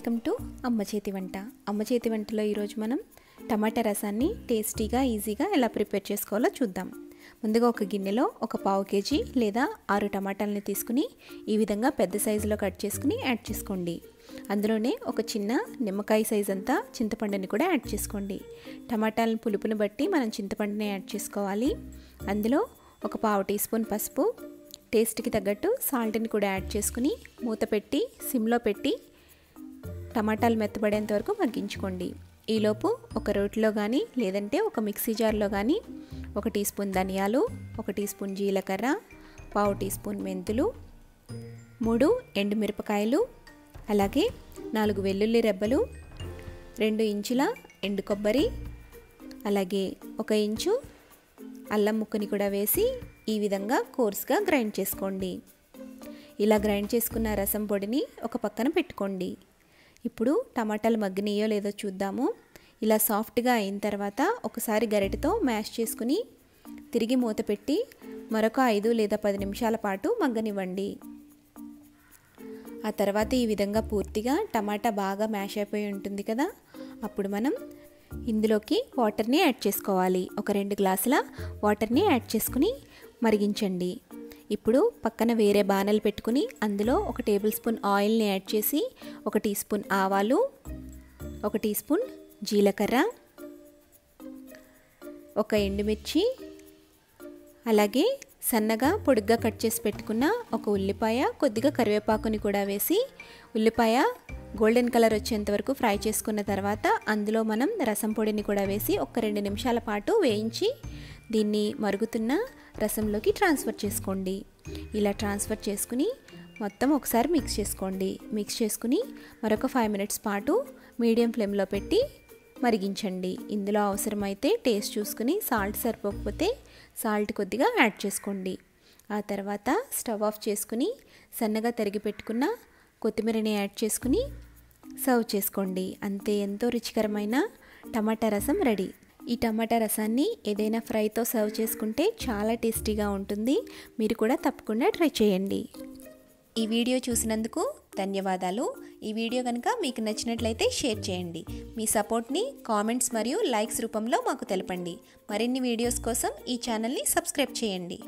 welcome to అమ్మ చేతి వంట అమ్మ చేతి వంటలో ఈరోజు మనం టమాటా రసాన్ని టేస్టీగా ఈజీగా ఎలా ప్రిపేర్ చేసుకోవాలో చూద్దాం ముందుగా ఒక గిన్నెలో ఒక పావు కేజీ లేదా ఆరు టమాటాలని తీసుకుని ఈ విధంగా పెద్ద సైజులో కట్ చేసుకుని యాడ్ చేసుకోండి అందులోనే ఒక చిన్న నిమ్మకాయ సైజ్ అంతా చింతపండుని కూడా యాడ్ చేసుకోండి టమాటాలను పులుపుని బట్టి మనం చింతపండుని యాడ్ చేసుకోవాలి అందులో ఒక పావు టీ స్పూన్ పసుపు టేస్ట్కి తగ్గట్టు సాల్ట్ని కూడా యాడ్ చేసుకుని మూత పెట్టి సిమ్లో పెట్టి టమాటాలు మెత్తబడేంత వరకు మగ్గించుకోండి ఈలోపు ఒక రోటిలో కానీ లేదంటే ఒక మిక్సీ జార్లో కానీ ఒక టీ స్పూన్ ధనియాలు ఒక టీ స్పూన్ జీలకర్ర పావు టీ స్పూన్ మెంతులు మూడు ఎండుమిరపకాయలు అలాగే నాలుగు వెల్లుల్లి రెబ్బలు రెండు ఇంచుల ఎండు కొబ్బరి అలాగే ఒక ఇంచు అల్లం ముక్కని కూడా వేసి ఈ విధంగా కోర్స్గా గ్రైండ్ చేసుకోండి ఇలా గ్రైండ్ చేసుకున్న రసం పొడిని ఒక పక్కన పెట్టుకోండి ఇప్పుడు టమాటాలు మగ్గినాయో లేదో చూద్దాము ఇలా సాఫ్ట్గా అయిన తర్వాత ఒకసారి గరిటెతో మ్యాష్ చేసుకుని తిరిగి మూత పెట్టి మరొక ఐదు లేదా పది నిమిషాల పాటు మగ్గనివ్వండి ఆ తర్వాత ఈ విధంగా పూర్తిగా టమాటా బాగా మ్యాష్ అయిపోయి ఉంటుంది కదా అప్పుడు మనం ఇందులోకి వాటర్ని యాడ్ చేసుకోవాలి ఒక రెండు గ్లాసుల వాటర్ని యాడ్ చేసుకుని మరిగించండి ఇప్పుడు పక్కన వేరే బాణలు పెట్టుకుని అందులో ఒక టేబుల్ స్పూన్ ఆయిల్ని యాడ్ చేసి ఒక టీ స్పూన్ ఆవాలు ఒక టీ స్పూన్ జీలకర్ర ఒక ఎండుమిర్చి అలాగే సన్నగా పొడుగ్గా కట్ చేసి పెట్టుకున్న ఒక ఉల్లిపాయ కొద్దిగా కరివేపాకుని కూడా వేసి ఉల్లిపాయ గోల్డెన్ కలర్ వచ్చేంత వరకు ఫ్రై చేసుకున్న తర్వాత అందులో మనం రసం పొడిని కూడా వేసి ఒక రెండు నిమిషాల పాటు వేయించి దీన్ని మరుగుతున్న రసంలోకి ట్రాన్స్ఫర్ చేసుకోండి ఇలా ట్రాన్స్ఫర్ చేసుకుని మొత్తం ఒకసారి మిక్స్ చేసుకోండి మిక్స్ చేసుకుని మరొక ఫైవ్ మినిట్స్ పాటు మీడియం ఫ్లేమ్లో పెట్టి మరిగించండి ఇందులో అవసరమైతే టేస్ట్ చూసుకుని సాల్ట్ సరిపోకపోతే సాల్ట్ కొద్దిగా యాడ్ చేసుకోండి ఆ తర్వాత స్టవ్ ఆఫ్ చేసుకుని సన్నగా తరిగి పెట్టుకున్న కొత్తిమీరని యాడ్ చేసుకుని సర్వ్ చేసుకోండి అంతే ఎంతో రుచికరమైన టమాటా రసం రెడీ ఈ టమాటా రసాన్ని ఏదైనా ఫ్రైతో సర్వ్ చేసుకుంటే చాలా టేస్టీగా ఉంటుంది మీరు కూడా తప్పకుండా ట్రై చేయండి ఈ వీడియో చూసినందుకు ధన్యవాదాలు ఈ వీడియో కనుక మీకు నచ్చినట్లయితే షేర్ చేయండి మీ సపోర్ట్ని కామెంట్స్ మరియు లైక్స్ రూపంలో మాకు తెలపండి మరిన్ని వీడియోస్ కోసం ఈ ఛానల్ని సబ్స్క్రైబ్ చేయండి